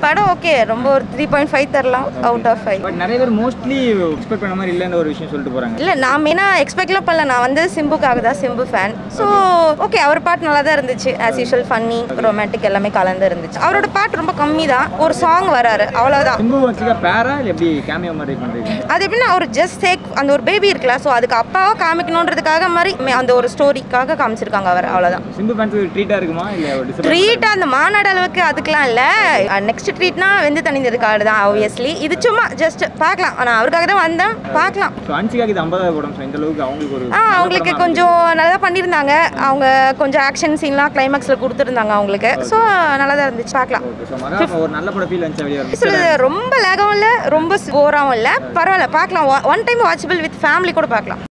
படம் ஓகே ரொம்ப ஒரு த்ரீ பாயிண்ட் ஃபைவ் தரலாம் அவுட் ஆஃப் ஃபைவ் பட் நிறைய பேர் மோஸ்ட்லி எக்ஸ்பெக்ட் பண்ண மாதிரி இல்லைன்ற ஒரு விஷயம் சொல்லிட்டு போகிறாங்க இல்லை நான் மெயினாக எக்ஸ்பெக்ட்லாம் பண்ணல நான் வந்து சிம்புக்காக தான் சிம்பு ஃபேன் ஸோ ஓகே அவர் பாட்டு நல்லா தான் இருந்துச்சு ஆஸ் யூஷுவல் ஃபன்னி ரொமான்டிக் எல்லாமே கலந்து இருந்துச்சு அவரோட பாட்டு ரொம்ப கம்மி தான் ஒரு சாங் வராரு அவ்வளோதான் சிம்பு வச்சுக்க பேரா இல்லை எப்படி கேமியோ மாதிரி பண்ணுறீங்க அது எப்படின்னா அவர் ஜஸ்ட் சேக் அந்த ஒரு பேபி இருக்குல்ல ஸோ அதுக்கு அப்பாவா காமிக்கணுன்றதுக்காக மாதிரி மே- அந்த ஒரு ஸ்டோரிக்காக காமிச்சிருக்காங்க அவர் அவ்வளோதான் சிம்பு ஃபேன்ஸுக்கு ட்ரீட்டாக இருக்குமா இல்லை ஒரு டிசப்பாயின்ட் ட்ரீட் அந்த மாநாடு அளவுக்கு அதுக்கெலாம் இல்லை நெக்ஸ்ட் ட்ரீட்னா வெந்து தணிந்தது காடு தான் ஆப்வியஸ்லி இது சும்மா ஜஸ்ட் பார்க்கலாம் நான் அவருக்காக தான் வந்தேன் பார்க்கலாம் ஸோ அன்சிகாக்கு இது ஐம்பதாவது படம் ஸோ இந்த அளவுக்கு அவங்களுக்கு ஒரு ஆ அவங்களுக்கு கொஞ்சம் நல்லா பண்ணியிருந்தாங்க அவங்க கொஞ்சம் ஆக்ஷன் சீன்லாம் கிளைமேக்ஸில் கொடுத்துருந்தாங்க அவங்களுக்கு ஸோ நல்லா தான் இருந்துச்சு பார்க்கலாம் ஓகே ஸோ மகா ஒரு நல்ல படம் ஃபீல் வந்துச்சு வெளியே வரும் சொல்லுது ரொம்ப லேகவும் இல்லை ரொம்ப போராகவும் இல்லை பரவாயில்ல பார்க்கலாம் one time watchable with family கூட பார்க்கலாம்